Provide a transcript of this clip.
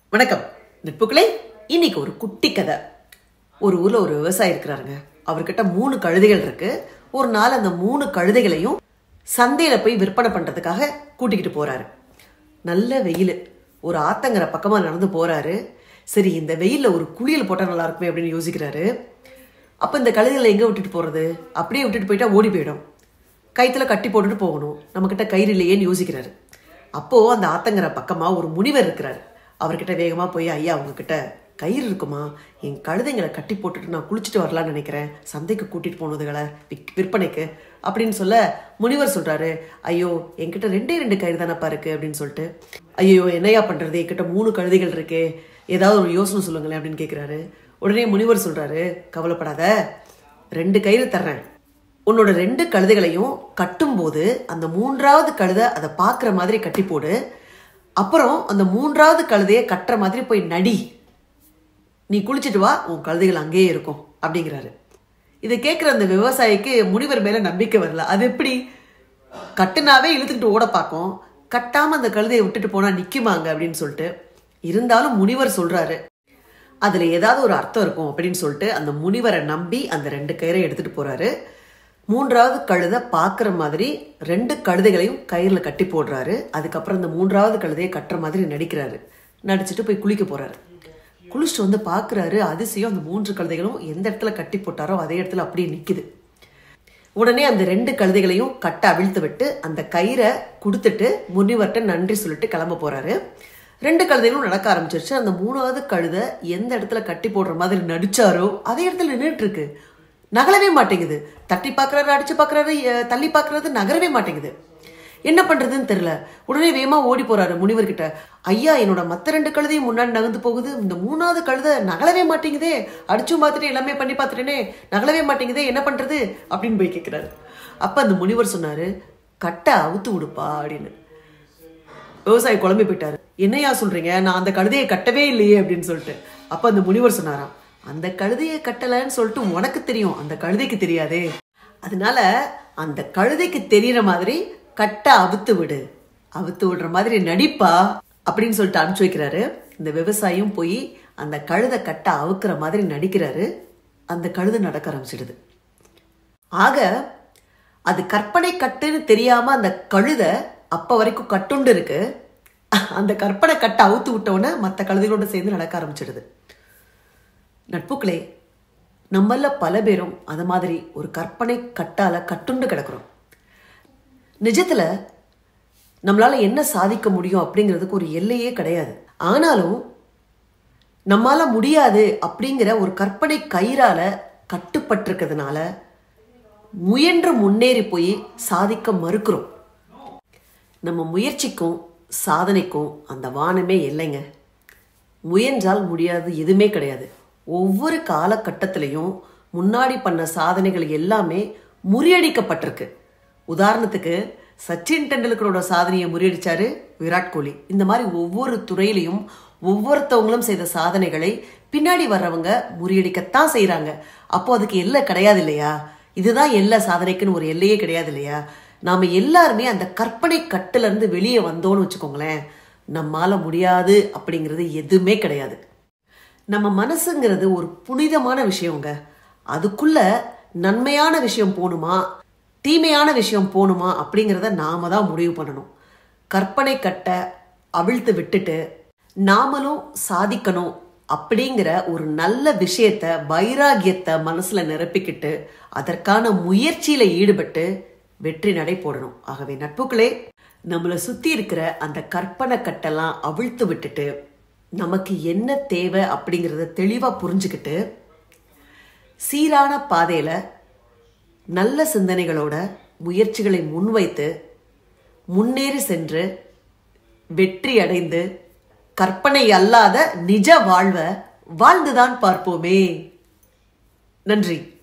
வணக்கம் நட்புகளே இன்னைக்கு ஒரு குட்டி கதை ஒரு ஊர்ல ஒரு விவசாயி இருக்கிறாருங்க அவர்கிட்ட மூணு கழுதைகள் இருக்கு ஒரு நாள் அந்த மூணு கழுதைகளையும் சந்தையில போய் விற்பனை பண்றதுக்காக கூட்டிக்கிட்டு போறாரு நல்ல வெயில் ஒரு ஆத்தங்கரை பக்கமா நடந்து போறாரு சரி இந்த வெயில்ல ஒரு குளியல் போட்டா நல்லா இருக்குமே அப்படின்னு யோசிக்கிறாரு அப்ப இந்த கழுதைகளை எங்க விட்டுட்டு போறது அப்படியே விட்டுட்டு போயிட்டா ஓடி போயிடும் கைத்துல கட்டி போட்டுட்டு போகணும் நம்ம கிட்ட கயிறு இல்லையேன்னு யோசிக்கிறாரு அப்போ அந்த ஆத்தங்கரை பக்கமா ஒரு முனிவர் இருக்கிறாரு அவர்கிட்ட வேகமா போய் ஐயா உங்ககிட்ட கயிறு இருக்குமா என் கழுதைங்களை கட்டி போட்டுட்டு நான் குளிச்சுட்டு வரலாம்னு நினைக்கிறேன் சந்தைக்கு கூட்டிட்டு போனதுகளை விக்- விற்பனைக்கு அப்படின்னு சொல்ல முனிவர் சொல்றாரு ஐயோ என்கிட்ட ரெண்டே ரெண்டு கயிறு தானப்பா இருக்கு அப்படின்னு சொல்லிட்டு ஐயோ என்னையா பண்றது என்கிட்ட மூணு கழுதைகள் இருக்கே ஏதாவது ஒரு யோசனை சொல்லுங்களேன் அப்படின்னு கேக்குறாரு உடனே முனிவர் சொல்றாரு கவலைப்படாத ரெண்டு கயிறு தர்றேன் உன்னோட ரெண்டு கழுதைகளையும் கட்டும்போது அந்த மூன்றாவது கழுதை அதை பார்க்குற மாதிரி கட்டி போடு அப்புறம் அந்த மூன்றாவது கழுதையை கட்டுற மாதிரி போய் நடி நீ குளிச்சிட்டு வா உன் கழுதைகள் அங்கேயே இருக்கும் அப்படிங்கிறாரு இதை கேட்குற அந்த விவசாயிக்கு முனிவர் மேல நம்பிக்கை வரல அது எப்படி கட்டுனாவே இழுத்துக்கிட்டு ஓட பார்க்கும் கட்டாம அந்த கழுதையை விட்டுட்டு போனா நிக்குமாங்க அப்படின்னு சொல்லிட்டு இருந்தாலும் முனிவர் சொல்றாரு அதுல ஏதாவது ஒரு அர்த்தம் இருக்கும் அப்படின்னு சொல்லிட்டு அந்த முனிவரை நம்பி அந்த ரெண்டு கயிறை எடுத்துட்டு போறாரு மூன்றாவது கழுதை பார்க்குற மாதிரி ரெண்டு கழுதைகளையும் கயிறுல கட்டி போடுறாரு அதுக்கப்புறம் அந்த மூன்றாவது கழுதையை கட்டுற மாதிரி நடிக்கிறாரு நடிச்சுட்டு போய் குளிக்க போறாரு குளிச்சுட்டு வந்து பார்க்குறாரு அதிசயம் அந்த மூன்று கழுதைகளும் எந்த இடத்துல கட்டி போட்டாரோ அதே இடத்துல அப்படியே நிக்குது உடனே அந்த ரெண்டு கழுதைகளையும் கட்ட அவிழ்த்து விட்டு அந்த கயிறை கொடுத்துட்டு முனிவர்கிட்ட நன்றி சொல்லிட்டு கிளம்ப போறாரு ரெண்டு கழுதைகளும் நடக்க ஆரம்பிச்சிருச்சு அந்த மூணாவது கழுதை எந்த இடத்துல கட்டி போடுற மாதிரி நடிச்சாரோ அதே இடத்துல நின்றுட்டு இருக்கு நகலவே மாட்டேங்குது தட்டி பார்க்கறாரு அடிச்சு பார்க்கறாரு அஹ், தள்ளி பார்க்கறது நகரவே மாட்டேங்குது என்ன பண்றதுன்னு தெரியல உடனே வேகமா ஓடி போறாரு முனிவர்கிட்ட ஐயா என்னோட மத்த ரெண்டு கழுதையும் முன்னாடி நகர்ந்து போகுது இந்த மூணாவது கழுதை நகலவே மாட்டேங்குதே அடிச்சும் பார்த்துட்டு எல்லாமே பண்ணி பார்த்துட்டேனே நகலவே மாட்டேங்குதே என்ன பண்றது அப்படின்னு போய் கேட்கிறாரு அப்ப அந்த முனிவர் சொன்னாரு கட்டை அவுத்து விடுப்பா அப்படின்னு விவசாயி குழம்பி போயிட்டாரு என்னையா சொல்றீங்க நான் அந்த கழுதையை கட்டவே இல்லையே அப்படின்னு சொல்லிட்டு அப்ப அந்த முனிவர் சொன்னாராம் அந்த கழுதையை கட்டலைன்னு சொல்லிட்டு உனக்கு தெரியும் அந்த கழுதைக்கு தெரியாதே அதனால அந்த கழுதைக்கு தெரியற மாதிரி கட்ட அவுத்து விடு அவுத்து விடுற மாதிரி நடிப்பா அப்படின்னு சொல்லிட்டு அனுப்பிச்சு வைக்கிறாரு இந்த விவசாயியும் போய் அந்த கழுதை கட்ட அவுக்குற மாதிரி நடிக்கிறாரு அந்த கழுதை நடக்க ஆரம்பிச்சிடுது ஆக அது கற்பனை கட்டுன்னு தெரியாம அந்த கழுதை அப்ப வரைக்கும் கட்டுண்டு இருக்கு அந்த கற்பனை கட்டை அவுத்து விட்டவுடனே மற்ற கழுதைகளோட சேர்ந்து நடக்க ஆரம்பிச்சிடுது நட்புக்களே நம்மள பல பேரும் அது மாதிரி ஒரு கற்பனை கட்டால கட்டுண்டு கிடக்குறோம் நிஜத்துல நம்மளால என்ன சாதிக்க முடியும் அப்படிங்கிறதுக்கு ஒரு எல்லையே கிடையாது ஆனாலும் நம்மால முடியாது அப்படிங்கிற ஒரு கற்பனை கயிறால கட்டுப்பட்டிருக்கிறதுனால முயன்று முன்னேறி போய் சாதிக்க மறுக்கிறோம் நம்ம முயற்சிக்கும் சாதனைக்கும் அந்த வானமே இல்லைங்க முயன்றால் முடியாது எதுவுமே கிடையாது ஒவ்வொரு காலகட்டத்திலையும் முன்னாடி பண்ண சாதனைகள் எல்லாமே முறியடிக்கப்பட்டிருக்கு உதாரணத்துக்கு சச்சின் டெண்டுல்கரோட சாதனையை முறியடிச்சாரு விராட் கோலி இந்த மாதிரி ஒவ்வொரு துறையிலையும் ஒவ்வொருத்தவங்களும் செய்த சாதனைகளை பின்னாடி வர்றவங்க முறியடிக்கத்தான் செய்றாங்க அப்போ அதுக்கு எல்லை கிடையாது இல்லையா இதுதான் எல்லா சாதனைக்குன்னு ஒரு எல்லையே கிடையாது இல்லையா நாம எல்லாருமே அந்த கற்பனை கட்டுல இருந்து வெளியே வந்தோம்னு வச்சுக்கோங்களேன் நம்மால முடியாது அப்படிங்கிறது எதுவுமே கிடையாது நம்ம மனசுங்கிறது ஒரு புனிதமான விஷயங்க அதுக்குள்ள நன்மையான விஷயம் போகணுமா தீமையான விஷயம் போகணுமா அப்படிங்கிறத நாம தான் முடிவு பண்ணணும் கற்பனை கட்ட அவிழ்த்து விட்டுட்டு நாமளும் சாதிக்கணும் அப்படிங்கிற ஒரு நல்ல விஷயத்த வைராகியத்தை மனசுல நிரப்பிக்கிட்டு அதற்கான முயற்சியில ஈடுபட்டு வெற்றி நடை போடணும் ஆகவே நட்புகளே நம்மளை சுத்தி இருக்கிற அந்த கற்பனை கட்டெல்லாம் அவிழ்த்து விட்டுட்டு நமக்கு என்ன தேவை அப்படிங்கிறத தெளிவா புரிஞ்சுக்கிட்டு சீரான பாதையில நல்ல சிந்தனைகளோட முயற்சிகளை முன்வைத்து முன்னேறி சென்று வெற்றி அடைந்து கற்பனை அல்லாத நிஜ வாழ்வை வாழ்ந்துதான் பார்ப்போமே நன்றி